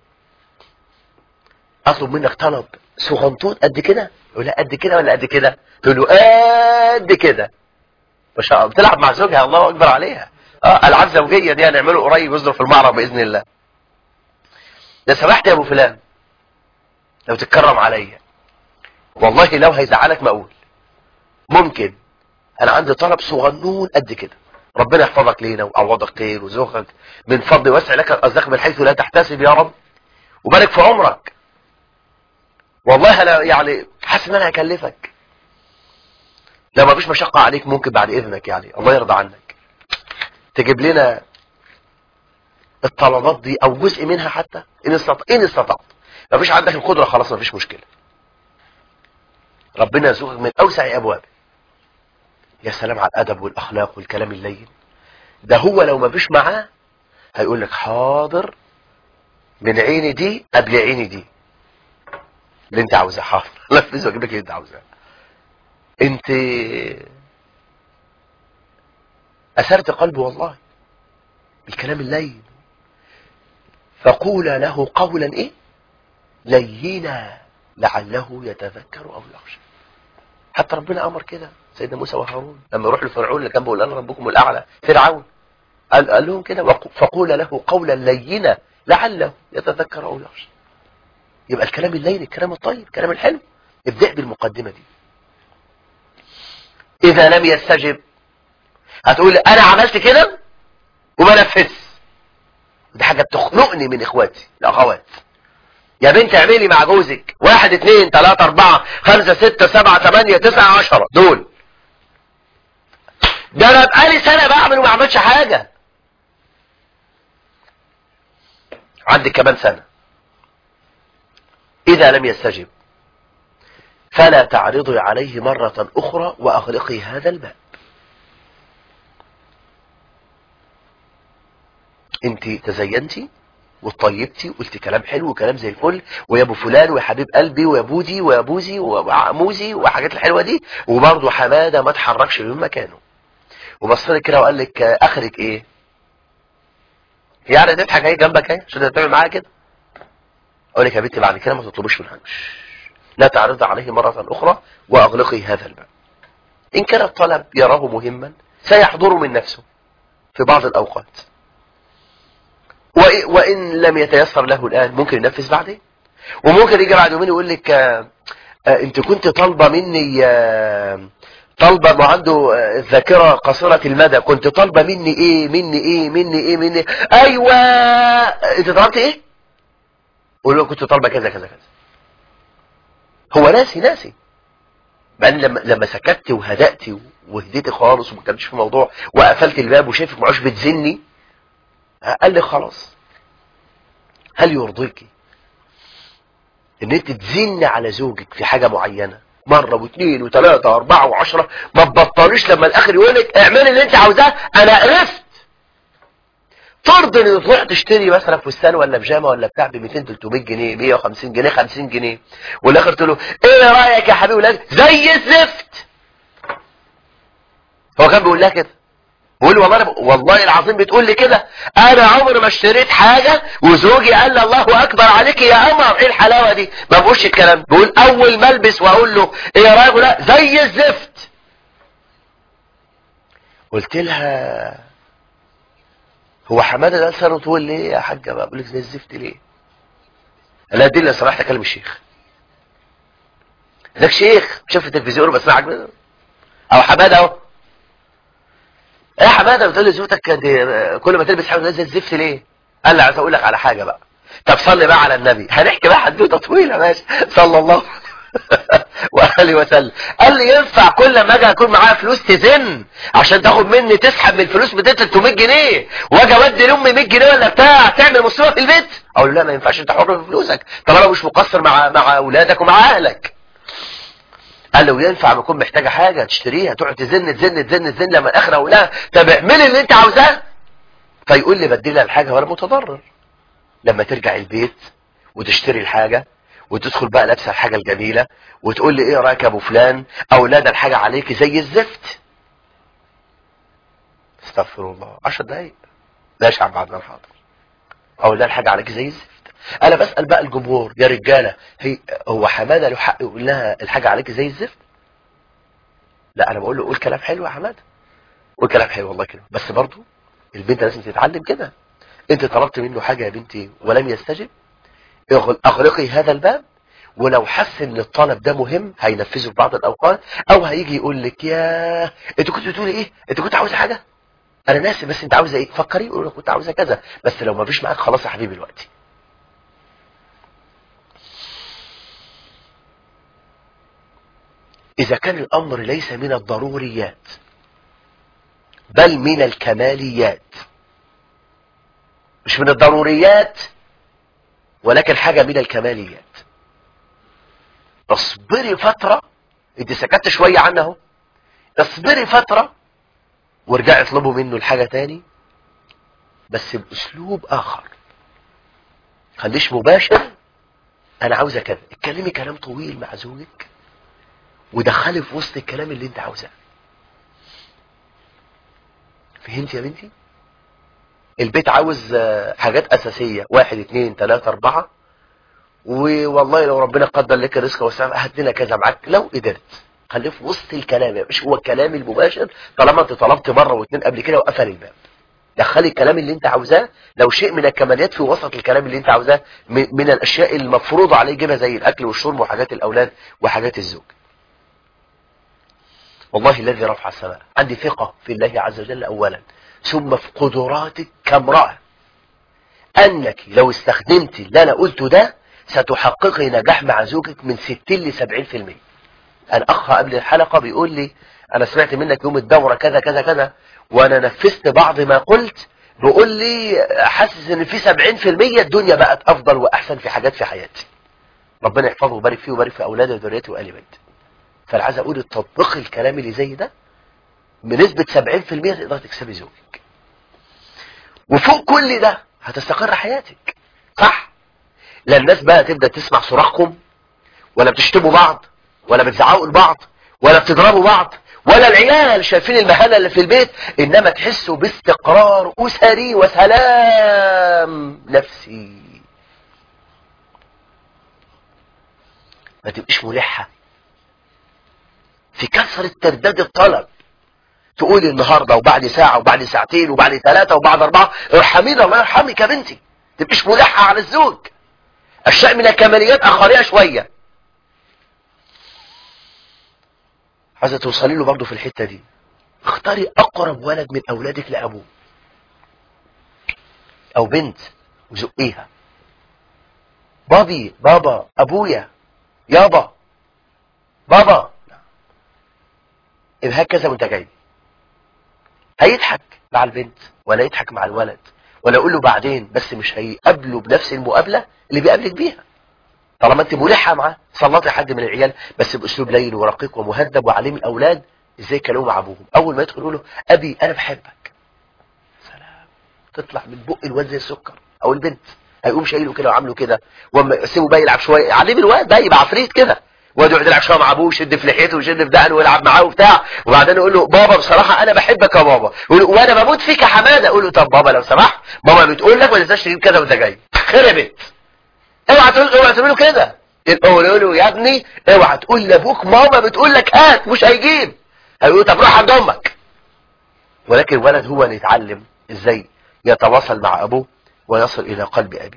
اطلب منك طلب صغنطوط قد كده يقول لا قد كده ولا قد كده تقول له قد كده ما شاء الله بتلعب مع زوجها الله اكبر عليها اه العاب زوجيه دي هنعمله قريب يصدر في المعرض باذن الله ده سمحت يا ابو فلان لو تتكرم عليا والله لو هيزعلك ما اقول ممكن انا عندي طلب صغنون قد كده ربنا يحفظك لينا ويعوضك خير وزوجك من فضل واسع لك الارزاق من حيث لا تحتسب يا رب وبارك في عمرك والله انا يعني حاسس ان انا هكلفك لو ما فيش مشقة عليك ممكن بعد اذنك يعني الله يرضى عنك تجيب لنا الطلبات دي او جزء منها حتى ان استطعت ان استطعت ما فيش عندك القدرة خلاص ما فيش مشكلة ربنا يرزقك من اوسع ابوابه يا سلام على الادب والاخلاق والكلام اللين ده هو لو ما فيش معاه هيقول لك حاضر من عيني دي قبل عيني دي اللي انت عاوزاه حاضر نفذ واجيب لك اللي انت عاوزاه انت اثرت قلبي والله بالكلام اللين فقول له قولا ايه لينا لعله يتذكر او يخشى حتى ربنا امر كده سيدنا موسى وهارون لما يروح لفرعون اللي كان بيقول انا ربكم الاعلى فرعون قال, قال لهم كده وق- فقول له قولا لينا لعله يتذكر او يخشى يبقى الكلام اللين الكلام الطيب الكلام الحلو ابدأ بالمقدمة دي إذا لم يستجب هتقول أنا عملت كده وما نفذت دي حاجة بتخنقني من إخواتي الأخوات يا بنت اعملي مع جوزك واحد اتنين تلاتة اربعة خمسة ستة سبعة تمانية تسعة عشرة دول ده انا بقالي سنة بعمل وما عملش حاجة عندك كمان سنة اذا لم يستجب فلا تعرضي عليه مرة اخرى واغلقي هذا الباب انت تزينتي وطيبتي وقلت كلام حلو وكلام زي الفل ويا ابو فلان ويا حبيب قلبي ويا بودي ويا بوزي وعموزي وحاجات الحلوه دي وبرضه حماده ما اتحركش من مكانه وبص لك كده وقال لك اخرك ايه يعني تضحك اهي جنبك اهي عشان تعمل معايا كده اقول لك يا بنتي بعد كده ما تطلبوش منها لا تعرض عليه مرة أخرى وأغلقي هذا الباب إن كان الطلب يراه مهما سيحضر من نفسه في بعض الأوقات وإن لم يتيسر له الآن ممكن ينفذ بعدين وممكن يجي بعد يومين يقول لك آه آه انت كنت طالبة مني آه طالبة ما عنده الذاكرة قصيرة المدى كنت طالبة مني ايه مني ايه مني ايه مني إيه؟ ايوه انت طلبت ايه قول له كنت طالبة كذا كذا كذا هو ناسي ناسي بعدين لما لما سكت وهدأت وهديت خالص وما كانش في موضوع وقفلت الباب وشايفك معوش بتزني قال لي خلاص هل يرضيك ان انت تزن على زوجك في حاجة معينة مرة واثنين وثلاثة واربعة وعشرة ما تبطليش لما الاخر يقولك اعملي اللي انت عاوزاه انا قرفت ترضي ان تروح تشتري مثلا فستان ولا بيجامه ولا بتاع ب 200 300 جنيه 150 جنيه 50 جنيه والاخر تقول له ايه رايك يا حبيبي ولاد زي الزفت هو كان بيقول لها كده بقول والله أنا والله العظيم بتقول لي كده انا عمري ما اشتريت حاجة وزوجي قال لي الله اكبر عليك يا قمر ايه الحلاوة دي ما بقولش الكلام بقول اول ما البس واقول له ايه رايك لا زي الزفت قلت لها هو حماده ده لسانه طول ليه يا حاجه بقى بقول لك زي الزفت ليه لا دي اللي صراحه اكلم الشيخ ده شيخ شوف التلفزيون بسمعك منه او حماده اهو يا حماده بتقول لي زوجتك كل ما تلبس حاجه زي الزفت ليه قال لي عايز اقول لك على حاجه بقى طب صلي بقى على النبي هنحكي بقى حدوته طويله ماشي صلى الله واله وسلم قال لي ينفع كل ما اجي اكون معايا فلوس تزن عشان تاخد مني تسحب من الفلوس بتاعت 300 جنيه واجي اودي لامي 100 جنيه ولا بتاع تعمل مصيبه في البيت اقول له لا ما ينفعش انت حر في فلوسك طالما مش مقصر مع مع اولادك ومع اهلك قال له ينفع ما اكون محتاجه حاجه تشتريها تقعد تزن تزن تزن تزن لما الاخر اقول لها طب اعملي اللي انت عاوزاه فيقول لي بديلها الحاجه وانا متضرر لما ترجع البيت وتشتري الحاجه وتدخل بقى لابسه الحاجه الجميله وتقول لي ايه رايك يا ابو فلان او لا ده الحاجه عليك زي الزفت استغفر الله 10 دقايق ماشي يا عم عدنان حاضر او لا الحاجه عليك زي الزفت انا بسال بقى الجمهور يا رجاله هي هو حماده له حق يقول لها الحاجه عليك زي الزفت لا انا بقول له قول كلام حلو يا حماده قول كلام حلو والله كده بس برضه البنت لازم تتعلم كده انت طلبت منه حاجه يا بنتي ولم يستجب اغلقي هذا الباب ولو حس ان الطلب ده مهم هينفذه في بعض الاوقات او هيجي يقول لك يا انت كنت بتقولي ايه انت كنت عاوزه حاجه انا ناسي بس انت عاوزه ايه فكري قولي كنت عاوزه كذا بس لو ما فيش معاك خلاص يا حبيبي دلوقتي اذا كان الامر ليس من الضروريات بل من الكماليات مش من الضروريات ولكن حاجة من الكماليات اصبري فترة انت سكت شوية عنه اصبري فترة وارجعي اطلبوا منه الحاجة تاني بس باسلوب اخر خليش مباشر انا عاوزة كذا اتكلمي كلام طويل مع زوجك ودخلي في وسط الكلام اللي انت عاوزاه فهمت يا بنتي البيت عاوز حاجات اساسية واحد اتنين تلاتة اربعة والله لو ربنا قدر لك الرزق والسلام هات لنا كذا معاك لو قدرت خليه في وسط الكلام مش هو الكلام المباشر طالما انت طلبت مرة واتنين قبل كده وقفل الباب دخلي الكلام اللي انت عاوزاه لو شيء من الكماليات في وسط الكلام اللي انت عاوزاه من من الاشياء المفروض عليه يجيبها زي الاكل والشرب وحاجات الاولاد وحاجات الزوج والله الذي رفع السماء عندي ثقة في الله عز وجل اولا ثم في قدراتك كامرأة انك لو استخدمت اللي انا قلته ده ستحققي نجاح مع زوجك من 60 ل 70% انا اخ قبل الحلقة بيقول لي انا سمعت منك يوم الدورة كذا كذا كذا وانا نفذت بعض ما قلت بيقول لي حاسس ان في 70% الدنيا بقت افضل واحسن في حاجات في حياتي ربنا يحفظه ويبارك فيه ويبارك في اولاده وذريته وآل بيته فانا عايز اقول تطبيق الكلام اللي زي ده بنسبة 70% تقدر تكسبي زوجك وفوق كل ده هتستقر حياتك صح لا الناس بقى تبدأ تسمع صراخكم ولا بتشتموا بعض ولا بتزعقوا لبعض ولا بتضربوا بعض ولا العيال شايفين المهانة اللي في البيت انما تحسوا باستقرار اسري وسلام نفسي ما تبقيش ملحة في كثرة ترداد الطلب تقولي النهاردة وبعد ساعة وبعد ساعتين وبعد ثلاثة وبعد أربعة ارحمينا الله يرحمك يا بنتي تبقيش ملحة على الزوج أشياء من الكماليات أخريها شوية عايزة توصلي له برضه في الحتة دي اختاري أقرب ولد من أولادك لأبوه أو بنت وزقيها بابي بابا أبويا يابا بابا إذا هكذا وانت جاي هيضحك مع البنت ولا يضحك مع الولد ولا يقول له بعدين بس مش هيقابله بنفس المقابلة اللي بيقابلك بيها طالما انت ملحة معاه سلطي حد من العيال بس باسلوب لين ورقيق ومهذب وعليم الاولاد ازاي يكلموا مع ابوهم اول ما يدخل يقول له ابي انا بحبك سلام تطلع من بق الواد زي السكر او البنت هيقوم شايله كده وعامله كده واما يسيبه بقى يلعب شويه علم الواد بقى يبقى عفريت كده واد يقعد يلعب شويه مع ابوه يشد في لحيته ويشد في دقنه ويلعب معاه وبتاع وبعدين يقول له بابا بصراحه انا بحبك يا بابا يقول له وانا بموت فيك يا حماده اقول له طب بابا لو سمحت ماما بتقول لك ما تنساش تجيب كذا وانت جاي خربت اوعى تقول اوعى تقول له كده يقولوا له يا ابني اوعى تقول لابوك ماما بتقول لك هات مش هيجيب هيقول طب روح عند امك ولكن الولد هو اللي يتعلم ازاي يتواصل مع ابوه ويصل الى قلب ابيه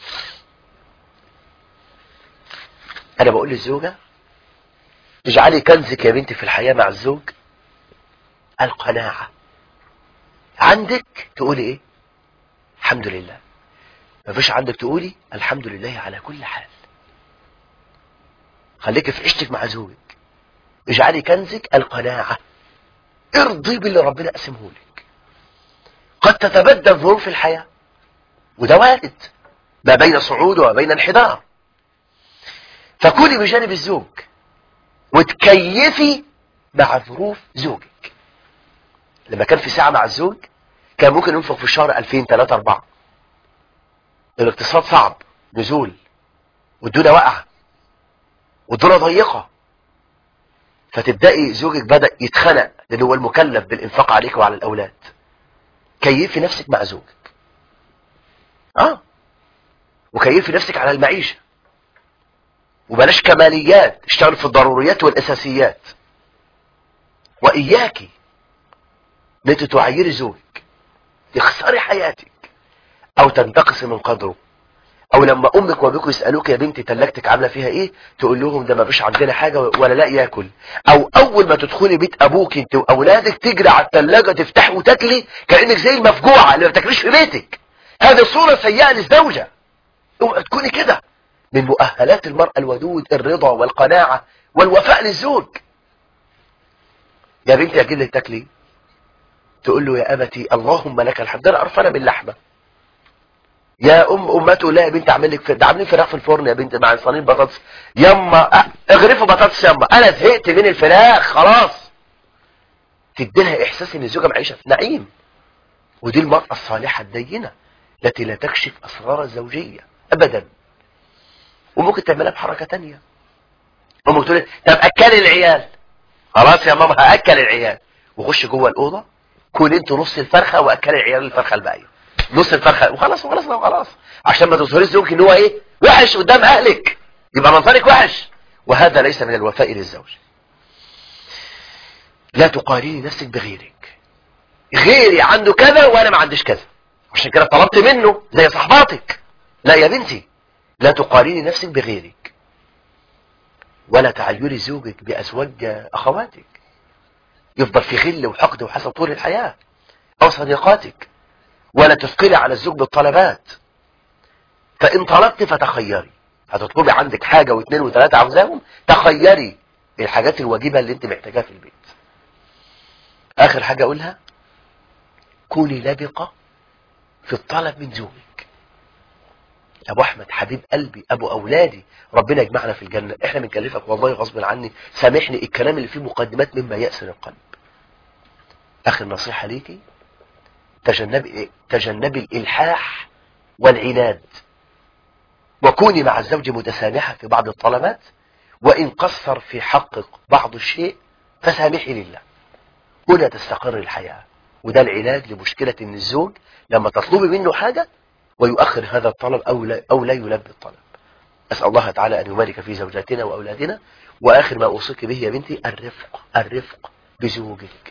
انا بقول للزوجة اجعلي كنزك يا بنتي في الحياة مع الزوج القناعة عندك تقولي ايه الحمد لله مفيش عندك تقولي الحمد لله على كل حال خليك في عيشتك مع زوجك اجعلي كنزك القناعة ارضي باللي ربنا قسمه لك قد تتبدل ظروف الحياة وده وارد ما بين صعود وما بين انحدار فكوني بجانب الزوج وتكيفي مع ظروف زوجك لما كان في ساعة مع الزوج كان ممكن ينفق في الشهر 2000 3 4 الاقتصاد صعب نزول والدنيا واقعه والدنيا ضيقة فتبدأي زوجك بدأ يتخنق لأنه هو المكلف بالإنفاق عليك وعلى الأولاد كيفي نفسك مع زوجك اه وكيفي نفسك على المعيشة وبلاش كماليات اشتغل في الضروريات والأساسيات وإياكي ان انت تعيري زوجك تخسري حياتك او تنتقصي من قدره او لما امك وابوك يسالوك يا بنتي تلاجتك عامله فيها ايه تقول لهم ده ما فيش عندنا حاجه ولا لا ياكل او اول ما تدخلي بيت ابوك انت واولادك تجري على الثلاجه تفتحي وتاكلي كانك زي المفجوعه اللي ما بتاكليش في بيتك هذه صوره سيئه للزوجه اوعي تكوني كده من مؤهلات المراه الودود الرضا والقناعه والوفاء للزوج يا بنتي اجيب لك تاكلي تقول له يا ابتي اللهم لك الحمد ده انا قرفانه باللحمه يا ام امته لا يا بنت اعمل لك ده عاملين فراخ في الفرن يا بنت مع صينيه بطاطس يما اغرفوا بطاطس يما انا زهقت من الفراخ خلاص تديلها احساس ان الزوجه معيشه في نعيم ودي المراه الصالحه الدينه التي لا تكشف اسرار الزوجيه ابدا وممكن تعملها بحركه تانية امك تقول طب اكلي العيال خلاص يا ماما هاكل العيال وخش جوه الاوضه كل انت نص الفرخه واكل العيال الفرخه الباقيه نص الفرخه وخلاص وخلاص وخلاص عشان ما تظهريش زوجك ان هو ايه وحش قدام اهلك يبقى منظرك وحش وهذا ليس من الوفاء للزوج لا تقارني نفسك بغيرك غيري عنده كذا وانا ما عنديش كذا عشان كده طلبت منه زي صحباتك لا يا بنتي لا تقارني نفسك بغيرك ولا تعيري زوجك بأزواج أخواتك يفضل في غل وحقد وحسد طول الحياة أو صديقاتك ولا تثقلي على الزوج بالطلبات فإن طلبت فتخيري هتطلبي عندك حاجة واثنين وثلاثة عاوزاهم تخيري الحاجات الواجبة اللي انت محتاجاها في البيت آخر حاجة أقولها كوني لبقة في الطلب من زوجك أبو أحمد حبيب قلبي أبو أولادي ربنا يجمعنا في الجنة إحنا بنكلفك والله غصب عني سامحني الكلام اللي فيه مقدمات مما يأسر القلب آخر نصيحة ليكي تجنبي, تجنبي الإلحاح والعناد وكوني مع الزوج متسامحة في بعض الطلبات وإن قصر في حقك بعض الشيء فسامحي لله هنا تستقر الحياة وده العلاج لمشكلة ان الزوج لما تطلبي منه حاجة ويؤخر هذا الطلب أو لا, أو لا يلبي الطلب أسأل الله تعالى أن يبارك في زوجاتنا وأولادنا وآخر ما أوصيك به يا بنتي الرفق الرفق بزوجك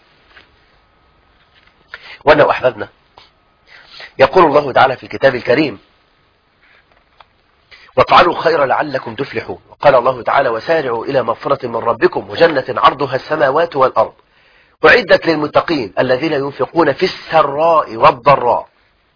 وأنا أحببنا يقول الله تعالى في الكتاب الكريم وافعلوا خيرا لعلكم تفلحون وقال الله تعالى وسارعوا إلى مغفرة من ربكم وجنة عرضها السماوات والأرض أعدت للمتقين الذين ينفقون في السراء والضراء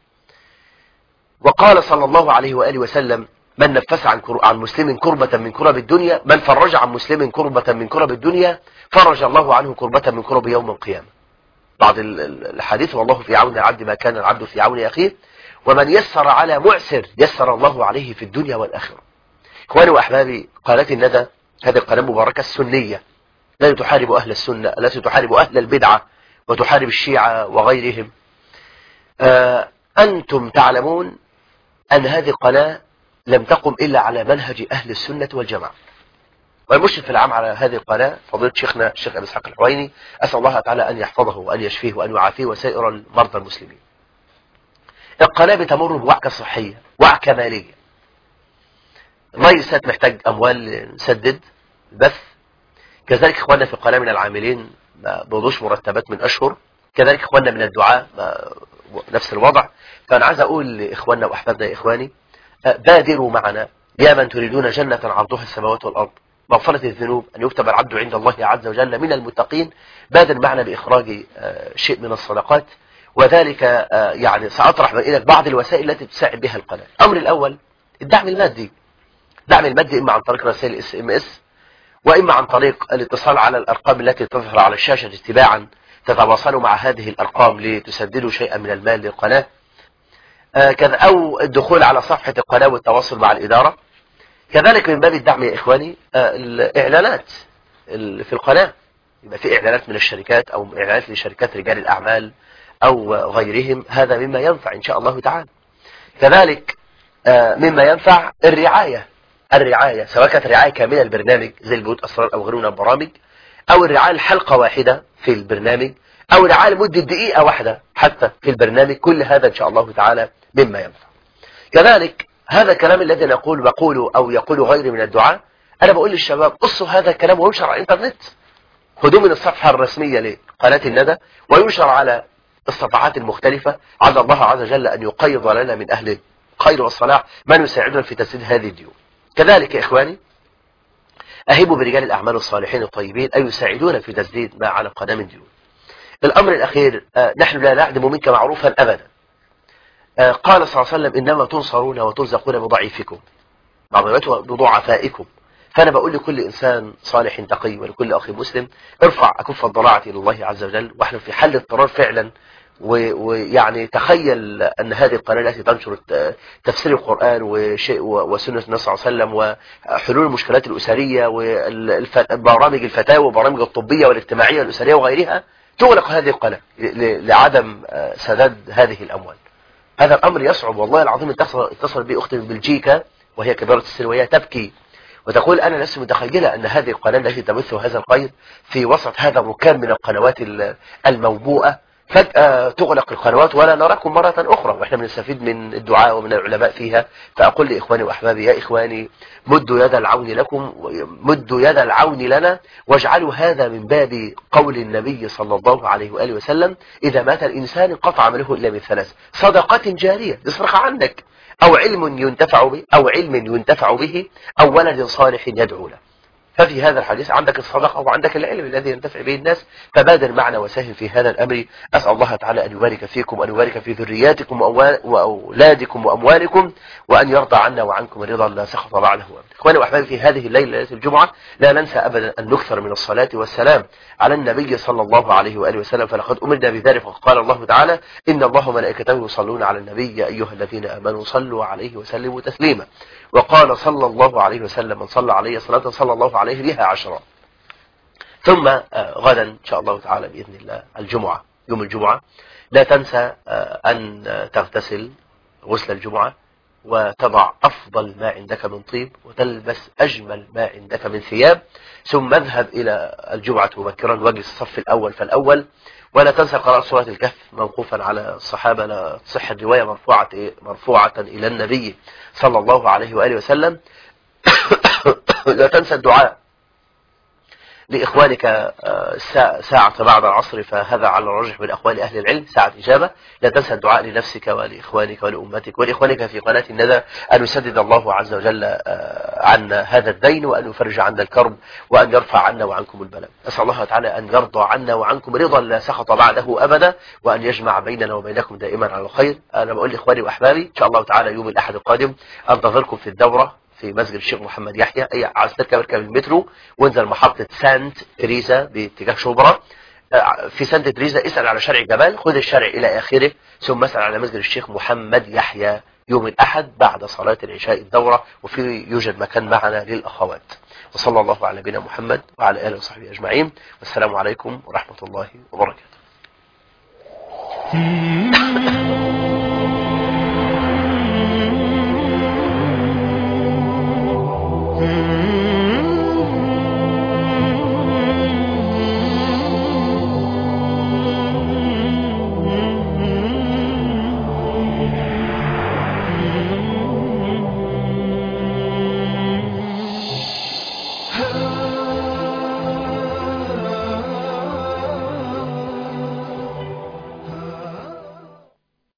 وقال صلى الله عليه وآله وسلم من نفس عن عن مسلم كربة من كرب الدنيا من فرج عن مسلم كربة من كرب الدنيا فرج الله عنه كربة من كرب يوم القيامة بعض الحديث والله في عون العبد ما كان العبد في عون أخيه ومن يسر على معسر يسر الله عليه في الدنيا والآخرة إخواني وأحبابي قالت الندى هذه القناة المباركة السنية التي تحارب أهل السنة التي تحارب أهل البدعة وتحارب الشيعة وغيرهم آه أنتم تعلمون أن هذه القناة لم تقم إلا على منهج أهل السنة والجماعة والمشرف العام على هذه القناة فضيلة شيخنا الشيخ أبي إسحاق الحويني أسأل الله تعالى أن يحفظه وأن يشفيه وأن يعافيه وسائر المرضى المسلمين القناة بتمر بوعكة صحية وعكة مالية ليست محتاج أموال نسدد بث كذلك إخواننا في القناة من العاملين ما بيضوش مرتبات من أشهر كذلك إخواننا من الدعاء نفس الوضع فأنا عايز أقول لإخواننا وأحبابنا يا إخواني بادروا معنا يا من تريدون جنة عرضها السماوات والأرض مغفرة الذنوب أن يكتب العبد عند الله عز وجل من المتقين بادر معنا بإخراج شيء من الصدقات وذلك يعني سأطرح من إليك بعض الوسائل التي تساعد بها القناة الأمر الأول الدعم المادي الدعم المادي إما عن طريق رسائل اس ام اس وإما عن طريق الاتصال على الأرقام التي تظهر على الشاشة اتباعا تتواصلوا مع هذه الأرقام لتسددوا شيئا من المال للقناة كذا أو الدخول على صفحة القناة والتواصل مع الإدارة كذلك من باب الدعم يا إخواني الإعلانات في القناة يبقى في إعلانات من الشركات أو إعلانات لشركات رجال الأعمال أو غيرهم هذا مما ينفع إن شاء الله تعالى كذلك مما ينفع الرعاية الرعاية سواء كانت رعاية كاملة البرنامج زي البيوت أسرار أو غيره من البرامج أو الرعاية الحلقة واحدة في البرنامج أو الرعاية لمدة دقيقة واحدة حتى في البرنامج كل هذا إن شاء الله تعالى مما ينفع كذلك هذا الكلام الذي نقول بقوله أو يقول غيري من الدعاء أنا بقول للشباب قصوا هذا الكلام وينشر على الإنترنت خذوه من الصفحة الرسمية لقناة الندى وينشر على الصفحات المختلفة عز الله عز وجل أن يقيض لنا من أهل الخير والصلاح من يساعدنا في تسديد هذه الديون كذلك يا إخواني أهبوا برجال الأعمال الصالحين الطيبين أن يساعدونا في تسديد ما على قدم الديون الأمر الأخير نحن لا نعدم منك معروفا أبدا قال صلى الله عليه وسلم إنما تنصرون وترزقون بضعيفكم بضعفائكم فأنا بقول لكل إنسان صالح تقي ولكل أخي مسلم ارفع أكف الضراعة إلى الله عز وجل ونحن في حل اضطرار فعلا ويعني تخيل أن هذه القناة التي تنشر تفسير القرآن وشيء وسنة النبي صلى الله عليه وسلم وحلول المشكلات الأسرية وبرامج الفتاوى وبرامج الطبية والاجتماعية والأسرية وغيرها تغلق هذه القناة لعدم سداد هذه الأموال هذا الأمر يصعب والله العظيم اتصل, اتصل بي أختي من بلجيكا وهي كبيرة السن وهي تبكي وتقول أنا لست متخيلة أن هذه القناة التي تبث هذا الخير في وسط هذا الركام من القنوات الموبوءة فجأة تغلق القنوات ولا نراكم مرة أخرى وإحنا بنستفيد من الدعاء ومن العلماء فيها فأقول لإخواني وأحبابي يا إخواني مدوا يد العون لكم مدوا يد العون لنا واجعلوا هذا من باب قول النبي صلى الله عليه وآله وسلم إذا مات الإنسان قطع عمله إلا من ثلاث صدقات جارية يصرخ عنك أو علم ينتفع به أو علم ينتفع به أو ولد صالح يدعو له ففي هذا الحديث عندك الصدقة وعندك العلم الذي ينتفع به الناس فبادر معنا وساهم في هذا الأمر أسأل الله تعالى أن يبارك فيكم وأن يبارك في ذرياتكم وأولادكم وأموالكم وأن يرضى عنا وعنكم رضا لا سخط بعده إخواني وأحبابي في هذه الليلة ليلة الجمعة لا ننسى أبدا أن نكثر من الصلاة والسلام على النبي صلى الله عليه وآله وسلم فلقد أمرنا بذلك وقال الله تعالى إن الله وملائكته يصلون على النبي يا أيها الذين آمنوا صلوا عليه وسلموا تسليما وقال صلى الله عليه وسلم من صلى عليه صلاة صلى الله عليه بها عشرا ثم غدا إن شاء الله تعالى بإذن الله الجمعة يوم الجمعة لا تنسى أن تغتسل غسل الجمعة وتضع أفضل ما عندك من طيب وتلبس أجمل ما عندك من ثياب ثم اذهب إلى الجمعة مبكرا واجلس الصف الأول فالأول ولا تنسى قراءة سورة الكهف موقوفا على الصحابة لا تصح الرواية مرفوعة مرفوعة إلى النبي صلى الله عليه وآله وسلم لا تنسى الدعاء لإخوانك آه، ساعة بعد العصر فهذا على الرجح من أقوال أهل العلم ساعة إجابة لا تنسى الدعاء لنفسك ولإخوانك ولأمتك ولإخوانك في قناة الندى أن يسدد الله عز وجل آه، عنا هذا الدين وأن يفرج عنا الكرب وأن يرفع عنا وعنكم البلاء أسأل الله تعالى أن يرضى عنا وعنكم رضا لا سخط بعده أبدا وأن يجمع بيننا وبينكم دائما على الخير أنا بقول لإخواني وأحبابي إن شاء الله تعالى يوم الأحد القادم أنتظركم في الدورة في مسجد الشيخ محمد يحيى اي عايز تركب اركب المترو وانزل محطة سانت تريزا باتجاه شبرا آه، في سانت تريزا اسأل على شارع جبال خذ الشارع الى اخره ثم اسأل على مسجد الشيخ محمد يحيى يوم الاحد بعد صلاة العشاء الدورة وفي يوجد مكان معنا للاخوات وصلى الله على نبينا محمد وعلى اله وصحبه اجمعين والسلام عليكم ورحمة الله وبركاته